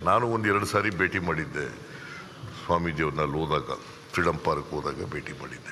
ನಾನು ಒಂದು ಎರಡು ಸಾರಿ ಭೇಟಿ ಮಾಡಿದ್ದೆ ಸ್ವಾಮೀಜಿಯವ್ರನ್ನ ಅಲ್ಲಿ ಹೋದಾಗ ಫ್ರೀಡಮ್ ಪಾರ್ಕ್ ಹೋದಾಗ ಭೇಟಿ ಮಾಡಿದ್ದೆ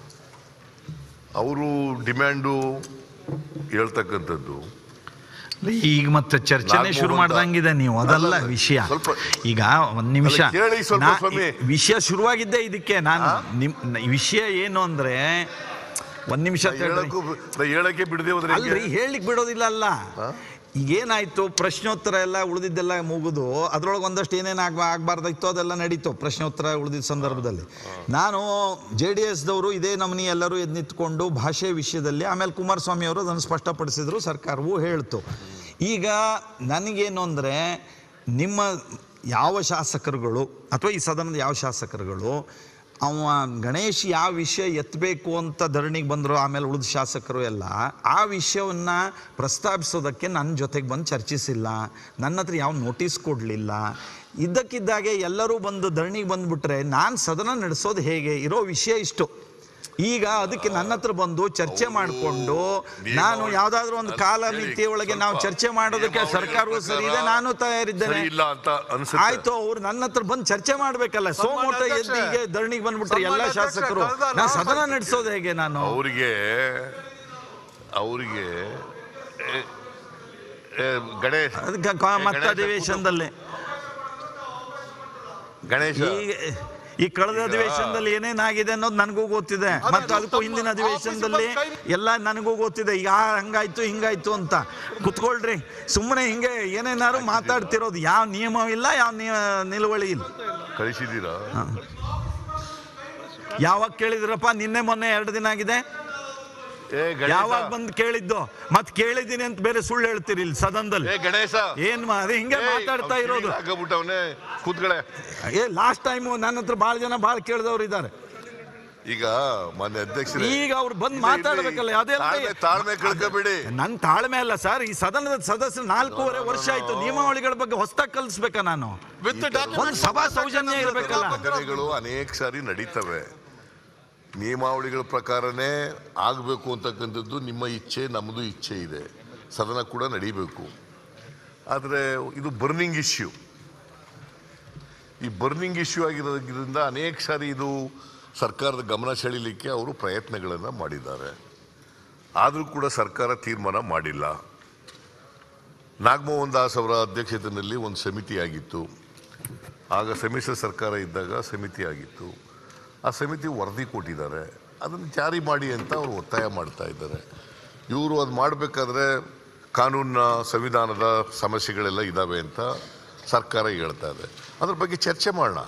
ಅವರು ಡಿಮ್ಯಾಂಡು ಹೇಳ್ತಕ್ಕಂಥದ್ದು ಈಗ ಮತ್ತೆ ಚರ್ಚೆನೆ ನಾಲ್ಕು ಶುರು ಅಂತ- ಮಾಡ್ದಂಗಿದೆ ನೀವು ಅದಲ್ಲ ಅಲ್ಲ, ವಿಷಯ ಸ್ವಲ್ಪ- ಈಗ ಒಂದ್ ನಿಮಿಷ ಅಲ್ಲ, ಕೇಳಿ ಸ್ವಲ್ಪ ನಾ- ಸ್ವಾಮಿ. ವಿಷಯ ಶುರುವಾಗಿದ್ದೆ ಇದಕ್ಕೆ ನಾನು ನಿಮ್ ನ- ವಿಷಯ ಏನು ಅಂದ್ರೆ ಒಂದ್ ನಿಮಿಷ ನಾ ಹೇಳಕ್ಕೂ ನಾ ಹೇಳಕ್ಕೆ ಬಿಡದೆ ಹೋದ್ರೆ ಹೆಂಗೆ? ಅಲ್ರಿ ಹೇಳಲಿಕ್ಕೆ ಬಿಡೋದಿಲ್ಲ ಅಲ್ಲ ಈಗೇನಾಯ್ತು ಪ್ರಶ್ನೋತ್ತರ ಎಲ್ಲ ಉಳಿದಿದ್ದೆಲ್ಲ ಮುಗಿದು ಅದ್ರೊಳಗೆ ಒಂದಷ್ಟು ಏನೇನು ಆಗ ಆಗ್ಬಾರ್ದಾಯ್ತು ಅದೆಲ್ಲ ನಡೀತು ಪ್ರಶ್ನೋತ್ತರ ಉಳಿದಿದ್ದ ಸಂದರ್ಭದಲ್ಲಿ ನಾನು ಜೆ ಡಿ ಎಸ್ದವರು ಇದೇ ನಮನಿ ಎಲ್ಲರೂ ಎದ್ದು ನಿಂತ್ಕೊಂಡು ಭಾಷೆ ವಿಷಯದಲ್ಲಿ ಆಮೇಲೆ ಕುಮಾರಸ್ವಾಮಿ ಅವರು ಅದನ್ನು ಸ್ಪಷ್ಟಪಡಿಸಿದ್ರು ಸರ್ಕಾರವು ಹೇಳ್ತು ಈಗ ನನಗೇನು ಅಂದರೆ ನಿಮ್ಮ ಯಾವ ಶಾಸಕರುಗಳು ಅಥವಾ ಈ ಸದನದ ಯಾವ ಶಾಸಕರುಗಳು ಅವ ಗಣೇಶ್ ಯಾವ ವಿಷಯ ಎತ್ತಬೇಕು ಅಂತ ಧರಣಿಗೆ ಬಂದರು ಆಮೇಲೆ ಉಳಿದ ಶಾಸಕರು ಎಲ್ಲ ಆ ವಿಷಯವನ್ನು ಪ್ರಸ್ತಾಪಿಸೋದಕ್ಕೆ ನನ್ನ ಜೊತೆಗೆ ಬಂದು ಚರ್ಚಿಸಿಲ್ಲ ನನ್ನ ಹತ್ರ ಯಾವ ನೋಟಿಸ್ ಕೊಡಲಿಲ್ಲ ಇದ್ದಕ್ಕಿದ್ದಾಗೆ ಎಲ್ಲರೂ ಬಂದು ಧರಣಿಗೆ ಬಂದುಬಿಟ್ರೆ ನಾನು ಸದನ ನಡೆಸೋದು ಹೇಗೆ ಇರೋ ವಿಷಯ ಇಷ್ಟು ಈಗ ಅದಕ್ಕೆ ನನ್ನ ಹತ್ರ ಬಂದು ಚರ್ಚೆ ಮಾಡಿಕೊಂಡು ನಾನು ಯಾವುದಾದ್ರೂ ಒಂದು ಕಾಲಮಿತಿ ಒಳಗೆ ನಾವು ಚರ್ಚೆ ಮಾಡೋದಕ್ಕೆ ಸರ್ಕಾರವೂ ಸರಿ ಇದೆ ನಾನು ತಯಾರಿದ್ದೇನೆ ಸರಿ ಇಲ್ಲ ಅಂತ ಅನ್ಸುತ್ತೆ ಆಯ್ತು ಅವ್ರು ನನ್ನ ಹತ್ರ ಬಂದು ಚರ್ಚೆ ಮಾಡ್ಬೇಕಲ್ಲ ಸೋಮೋಟ ಎದ್ದು ಈಗ ಧರಣಿಗೆ ಬಂದ್ಬಿಟ್ರೆ ಎಲ್ಲ ಶಾಸಕರು ನಾ ಸದನ ನಡೆಸೋದು ಹೇಗೆ ನಾನು ಅವರಿಗೆ ಅವರಿಗೆ ಗಣೇಶ್ ಅದಕ್ಕೆ ಕ- ಮತ್ತೆ ಗಣೇಶ ಅಧಿವೇಶನದಲ್ಲಿ ಗಣೇಶ ಈಗ ಈ ಕಳೆದ ಅಧಿವೇಶನದಲ್ಲಿ ಏನೇನಾಗಿದೆ ಅನ್ನೋದು ನನಗೂ ಗೊತ್ತಿದೆ ಮತ್ತು ಅದಕ್ಕೂ ಹಿಂದಿನ ಅಧಿವೇಶನದಲ್ಲಿ ಎಲ್ಲ ನನಗೂ ಗೊತ್ತಿದೆ ಈಗ ಹಂಗಾಯ್ತು ಹಿಂಗಾಯ್ತು ಅಂತ ಕುತ್ಕೊಳ್ರಿ ಸುಮ್ಮನೆ ಹಿಂಗೆ ಏನೇನಾದ್ರು ಮಾತಾಡ್ತಿರೋದು ಯಾವ ನಿಯಮವಿಲ್ಲ ಯಾವ ನಿಯ- ನಿಲುವಳಿ ಇಲ್ಲ ಕಳಿಸಿದ್ದೀರಾ ಯಾವಾಗ ಕೇಳಿದ್ರಪ್ಪ ನಿನ್ನೆ ಮೊನ್ನೆ ಎರಡು ದಿನ ಆಗಿದೆ ಏ ಗಣೇಶ ಯಾವಾಗ ಬಂದು ಕೇಳಿದ್ದು ಮತ್ ಕೇಳಿದ್ದೀನಿ ಅಂತ ಬೇರೆ ಸುಳ್ಳು ಹೇಳ್ತೀರಿ ಇಲ್ಲಿ ಸದನದಲ್ಲಿ ಏ ಗಣೇಶ ಏನ್ ಮಾ- ಅದೇ ಹಿಂಗೆ ಮಾತಾಡ್ತಾ ಇರೋದು ಆಗಬಿಟ್ಟವನೇ ಕೂತ್ಗಳೇ ಏ ಲಾಸ್ಟ್ ಟೈಮ್ ನನ್ನ ಹತ್ರ ಬಹಳ ಜನ ಬಹಳ ಕೇಳಿದವ್ರು ಇದ್ದಾರೆ ಈಗ ಮಾನ್ಯ ಅಧ್ಯಕ್ಷರೇ ಈಗ ಅವ್ರು ಬಂದು ಇಲ್ಲಿ- ಮಾತಾಡ್ಬೇಕಲ್ಲ ಅದೇ ತಾಳ್ಮೆ- ತಾಳ್ಮೆ ಕಳ್ಕೊಬೇಡಿ ನನ್ನ ತಾಳ್ಮೆ ಅಲ್ಲ ಸರ್ ಈ ಸದನದ ಸದಸ್ಯರು ನಾಲ್ಕೂವರೆ ವರ್ಷ ಆಯ್ತು ನಿಯಮಾವಳಿಗಳ ಬಗ್ಗೆ ಹೊಸದಾಗಿ ಕಲಿಸ್ಬೇಕಾ ನಾನು ಒಂದು ಸಭಾ ಸೌಜನ್ಯ ಇರಬೇಕಲ್ಲ ಘಟನೆಗಳು ಅನೇಕ ಸಾರಿ ನಡೀತವೆ ನಿಯಮಾವಳಿಗಳ ಪ್ರಕಾರನೇ ಆಗಬೇಕು ಅಂತಕ್ಕಂಥದ್ದು ನಿಮ್ಮ ಇಚ್ಛೆ ನಮ್ಮದು ಇಚ್ಛೆ ಇದೆ ಸದನ ಕೂಡ ನಡೀಬೇಕು ಆದರೆ ಇದು ಬರ್ನಿಂಗ್ ಇಶ್ಯೂ ಈ ಬರ್ನಿಂಗ್ ಇಶ್ಯೂ ಆಗಿರೋದ್ರಿಂದ ಅನೇಕ ಸಾರಿ ಇದು ಸರ್ಕಾರದ ಗಮನ ಸೆಳೀಲಿಕ್ಕೆ ಅವರು ಪ್ರಯತ್ನಗಳನ್ನು ಮಾಡಿದ್ದಾರೆ ಆದರೂ ಕೂಡ ಸರ್ಕಾರ ತೀರ್ಮಾನ ಮಾಡಿಲ್ಲ ನಾಗಮೋಹನ್ ದಾಸ್ ಅವರ ಅಧ್ಯಕ್ಷತೆಯಲ್ಲಿ ಒಂದು ಸಮಿತಿ ಆಗಿತ್ತು ಆಗ ಸಮ್ಮಿಶ್ರ ಸರ್ಕಾರ ಇದ್ದಾಗ ಸಮಿತಿ ಆಗಿತ್ತು ಆ ಸಮಿತಿ ವರದಿ ಕೊಟ್ಟಿದ್ದಾರೆ ಅದನ್ನು ಜಾರಿ ಮಾಡಿ ಅಂತ ಅವರು ಒತ್ತಾಯ ಮಾಡ್ತಾ ಇದ್ದಾರೆ ಇವರು ಅದು ಮಾಡಬೇಕಾದ್ರೆ ಕಾನೂನಿನ ಸಂವಿಧಾನದ ಸಮಸ್ಯೆಗಳೆಲ್ಲ ಇದ್ದಾವೆ ಅಂತ ಸರ್ಕಾರ ಹೇಳ್ತಾ ಇದೆ ಅದ್ರ ಬಗ್ಗೆ ಚರ್ಚೆ ಮಾಡೋಣ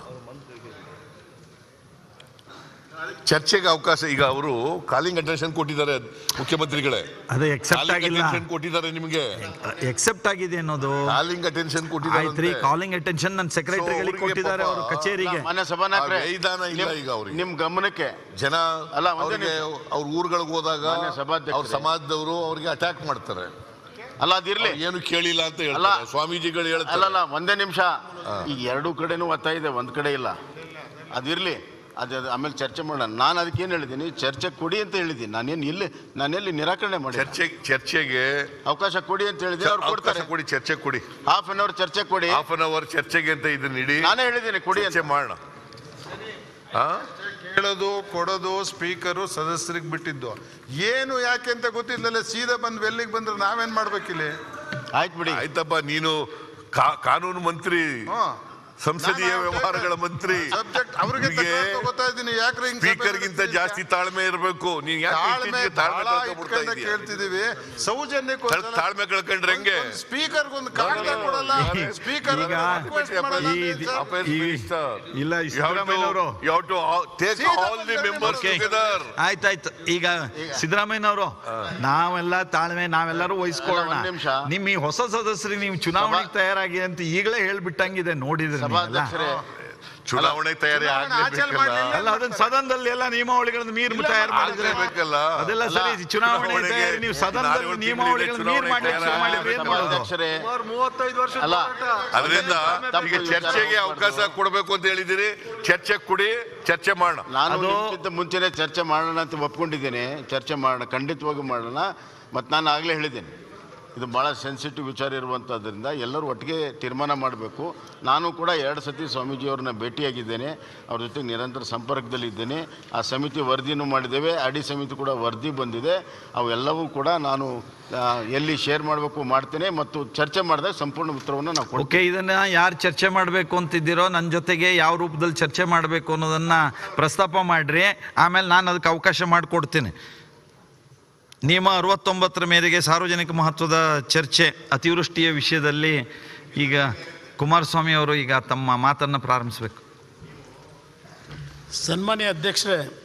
ಚರ್ಚೆಗೆ ಅವಕಾಶ ಈಗ ಅವರು ಕಾಲಿಂಗ್ ಅಟೆನ್ಷನ್ ಕೊಟ್ಟಿದ್ದಾರೆ ಮುಖ್ಯಮಂತ್ರಿಗಳೇ ಅದೇ ಎಕ್ಸೆಪ್ಟ್ ಕಾಲಿಂಗ್ ಆಗಿಲ್ಲ ಅಟೆನ್ಷನ್ ಕೊಟ್ಟಿದ್ದಾರೆ ನಿಮಗೆ ಎಕ್ಸೆಪ್ಟ್ ಆಗಿದೆ ಅನ್ನೋದು ಕಾಲಿಂಗ್ ಅಟೆನ್ಷನ್ ಆಯ್ತ್ರಿ ಕೊಟ್ಟಿದ್ದಾರೆ ಕಾಲಿಂಗ್ ಅಟೆನ್ಷನ್ ನನ್ನ ಸೆಕ್ರೆಟರಿಗಳಿಗೆ ಅವ್ರಿಗೆ ಕೊಟ್ಟಿದ್ದಾರೆ ಪಾಪ ಅವರು ಕಚೇರಿಗೆ ಮಾನ್ಯ ಸಭಾನಾಯಕರೇ ಆ ವ್ಯಯದಾನ ಇಲ್ಲ ನಿಮ್- ಈಗ ಅವ್ರಿಗೆ. ನಿಮ್ ಗಮನಕ್ಕೆ ಜನ ಅಲ್ಲ, ಒಂದೇ ಅವ್ರಿಗೆ ಅವ್ರ ಊರುಗಳಿಗೆ ಹೋದಾಗ ಮಾನ್ಯ ಸಭಾಧ್ಯಕ್ಷರೇ. ಅವ್ರ ಸಮಾಜದವರು ಅವ್ರಿಗೆ ಅಟ್ಯಾಕ್ ಮಾಡ್ತಾರೆ ಅಲ್ಲ ಅದಿರ್ಲಿ ಏನು ಕೇಳಿಲ್ಲ ಅಂತ ಹೇಳ್ತಾರೆ ಅಲ್ಲ. ಸ್ವಾಮೀಜಿಗಳು ಹೇಳ್ತಾರೆ ಅಲ್ಲಲ್ಲ ಒಂದೇ ನಿಮಿಷ ಈಗ ಎರಡೂ ಕಡೆನೂ ಒತ್ತಾಯ ಇದೆ ಒಂದ್ ಕಡೆ ಇಲ್ಲ ಅದಿರ್ಲಿ ಅದೇ ಅದು ಆಮೇಲೆ ಚರ್ಚೆ ಮಾಡೋಣ ನಾನು ಅದಕ್ಕೆ ಏನು ಹೇಳಿದ್ದೀನಿ ಚರ್ಚೆ ಕೊಡಿ ಅಂತ ಹೇಳಿದ್ದೀನಿ ನಾನೇನು ಇಲ್ಲಿ ನಾನೆಲ್ಲಿ ನಿರಾಕರಣೆ ಮಾಡಿ ಚರ್ಚೆ ಚರ್ಚೆಗೆ ಅವಕಾಶ ಕೊಡಿ ಅಂತ ಹೇಳಿದ್ರೆ ಅವ್ರು ಅವಕಾಶ ಕೊಡ್ತಾರೆ ಕೊಡಿ ಚರ್ಚೆ ಕೊಡಿ ಹಾಫ್ ಅನ್ ಅವರ್ ಚರ್ಚೆ ಕೊಡಿ ಹಾಫ್ ಅನ್ ಅವರ್ ಚರ್ಚೆಗೆ ಅಂತ ಇದನ್ನ ಇಡಿ ನಾನೇ ಹೇಳಿದ್ದೀನಿ ಕೊಡಿ ಅಂತ ಚರ್ಚೆ ಮಾಡೋಣ ಆ? ಕೇಳೋದು ಕೊಡೋದು ಸ್ಪೀಕರು ಸದಸ್ಯರಿಗೆ ಬಿಟ್ಟಿದ್ದು ಏನು ಯಾಕೆ ಅಂತ ಗೊತ್ತಿಲ್ಲಲ್ಲ ಸೀದಾ ಬಂದು ಎಲ್ಲಿಗೆ ಬಂದ್ರೆ ನಾವೇನ್ ಮಾಡ್ಬೇಕಿಲ್ಲಿ ಆಯ್ತು ಬಿಡಿ ಆಯ್ತಪ್ಪ ನೀನು ಕಾ- ಕಾನೂನು ಮಂತ್ರಿ ಹ್ಮ್. ಸಂಸದೀಯ ನಾನು ವ್ಯವಹಾರಗಳ ಮಂತ್ರಿ ಸಬ್ಜೆಕ್ಟ್ ಅವ್ರಿಗೆ ನಿಮ್ಗೆ ತಗೋತಾ ಇದ್ದೀನಿ ಯಾಕ್ರೆ ಹಿಂಗ್ ಸಭೆ ಸ್ಪೀಕರ್ಗಿಂತ ನಡೆಸ್ತೀರಿ? ಜಾಸ್ತಿ ತಾಳ್ಮೆ ಇರಬೇಕು ನೀನ್ ಯಾಕೆ ತಾಳ್ಮೆ ಇತ್ತೀಚೆಗೆ ತಾಳ್ಮೆ ಬಹಳ ಕಳ್ಕೊಂಡ್ಬಿಡ್ತಾ ಇಟ್ಕೊಂಡೆ ಇದೀಯ? ಕೇಳ್ತಿದೀವಿ ಸೌಜನ್ಯಕ್ಕೆ ತಾಳ್- ತಾಳ್ಮೆ ಕಳ್ಕೊಂಡ್ರೆ ಹೆಂಗೆ ಸ್ಪೀಕರ್ ಒಂದು ಕಾಗದ ಕೊಡಲ್ಲ ಸ್ಪೀಕರ್ ಈಗ ಈ- ಈ- ಇಲ್ಲ, ಈ ಸಿದ್ದರಾಮಯ್ಯನವರು- take all the members Okay. Together ಆಯ್ತಾಯ್ತು ಈಗ ಸಿದ್ದರಾಮಯ್ಯನವರು ನಾವೆಲ್ಲ ತಾಳ್ಮೆ ನಾವೆಲ್ಲರೂ ವಹಿಸ್ಕೊಳ್ಳೋಣ ಅಲ್ಲ, ಒಂದ್ ನಿಮಿಷ. ನಿಮ್ ಈ ಹೊಸ ಸದಸ್ಯರಿಗೆ ನೀವು ಚುನಾವಣೆಗೆ ತಯಾರಾಗಿ ಅಂತ ಈಗಲೇ ಹೇಳ್ಬಿಟ್ಟಂಗಿದೆ ನೋಡಿದ್ರೆ ನೀವೆಲ್ಲ. ಸಭಾಧ್ಯಕ್ಷರೇ ಚುನಾವಣೆ ತಯಾರಿ ಚುನಾವಣೆ ಆಚರಣೆ ಆಗ್ಲೇಬೇಕಲ್ಲ ಮಾಡ್ಲಿಲ್ಲ. ಅಲ್ಲ ಅದನ್ನ ಸದನದಲ್ಲಿ ಎಲ್ಲ ನಿಯಮಾವಳಿಗಳನ್ನು ಮೀರ್ ತಯಾರು ಮಾಡಿದ್ರೆ ಆಗ್ಲೇಬೇಕಲ್ಲ ಅದೆಲ್ಲ ಸರಿ ಅಲ್ಲ, ಚುನಾವಣೆ ಚುನಾವಣೆಗೆ ತಯಾರಿ ನೀವು ಸದನದಲ್ಲಿ ನಾಲ್ಕು ನಿಯಮಾವಳಿಗಳನ್ನು ತಿಂಗಳಿದೆ ಮೀರ್ ಮಾಡ್ಲಿಕ್ಕೆ ಶುರು ಚುನಾವಣೆ ಮಾಡಿದ್ರೆ ಏನ್ ಮಾಡೋದು ಸಭಾಧ್ಯಕ್ಷರೇ ಮೂವತ್ತೈದು ವರ್ಷ ಅಲ್ಲ ಅದರಿಂದ ತಪ್ಪು ಈಗ ವಿಚಾರ ಚರ್ಚೆಗೆ ಮಾಡ್ಬಾರ್ದು. ಅವಕಾಶ ಕೊಡಬೇಕು ಅಂತ ಹೇಳಿದಿರಿ ಚರ್ಚೆ ಕೊಡಿ ಚರ್ಚೆ ಮಾಡೋಣ ನಾನು ಅದು- ನಿಮ್ಗಿಂತ ಮುಂಚೆನೆ ಚರ್ಚೆ ಮಾಡೋಣ ಅಂತ ಒಪ್ಕೊಂಡಿದ್ದೇನೆ ಚರ್ಚೆ ಮಾಡೋಣ ಖಂಡಿತವಾಗಿ ಮಾಡೋಣ ಮತ್ತು ನಾನು ಆಗಲೇ ಹೇಳಿದ್ದೇನೆ ಇದು ಭಾಳ ಸೆನ್ಸಿಟಿವ್ ವಿಚಾರ ಇರುವಂಥದ್ರಿಂದ ಎಲ್ಲರೂ ಒಟ್ಟಿಗೆ ತೀರ್ಮಾನ ಮಾಡಬೇಕು ನಾನು ಕೂಡ ಎರಡು ಸತಿ ಸ್ವಾಮೀಜಿಯವ್ರನ್ನ ಭೇಟಿಯಾಗಿದ್ದೇನೆ ಅವ್ರ ಜೊತೆ ನಿರಂತರ ಸಂಪರ್ಕದಲ್ಲಿದ್ದೇನೆ ಆ ಸಮಿತಿ ವರದಿನೂ ಮಾಡಿದ್ದೇವೆ ಅಡಿ ಸಮಿತಿ ಕೂಡ ವರದಿ ಬಂದಿದೆ ಅವೆಲ್ಲವೂ ಕೂಡ ನಾನು ಆ, ಎಲ್ಲಿ ಶೇರ್ ಮಾಡಬೇಕು ಮಾಡ್ತೇನೆ ಮತ್ತು ಚರ್ಚೆ ಮಾಡಿದಾಗ ಸಂಪೂರ್ಣ ಉತ್ತರವನ್ನು ನಾವು ಕೊಡ್ತೀವಿ ಓಕೆ ಇದನ್ನ ಯಾರು ಚರ್ಚೆ ಮಾಡಬೇಕು ಅಂತಿದ್ದೀರೋ ನನ್ನ ಜೊತೆಗೆ ಯಾವ ರೂಪದಲ್ಲಿ ಚರ್ಚೆ ಮಾಡಬೇಕು ಅನ್ನೋದನ್ನ ಪ್ರಸ್ತಾಪ ಮಾಡ್ರಿ ಆಮೇಲೆ ನಾನು ಅದಕ್ಕೆ ಅವಕಾಶ ಮಾಡಿಕೊಡ್ತೀನಿ ನಿಯಮ ಅರವತ್ತೊಂಬತ್ತರ ಮೇರೆಗೆ ಸಾರ್ವಜನಿಕ ಮಹತ್ವದ ಚರ್ಚೆ ಅತಿವೃಷ್ಟಿಯ ವಿಷಯದಲ್ಲಿ ಈಗ ಕುಮಾರಸ್ವಾಮಿ ಅವರು ಈಗ ತಮ್ಮ ಮಾತನ್ನು ಪ್ರಾರಂಭಿಸಬೇಕು ಸನ್ಮಾನ್ಯ ಅಧ್ಯಕ್ಷರೇ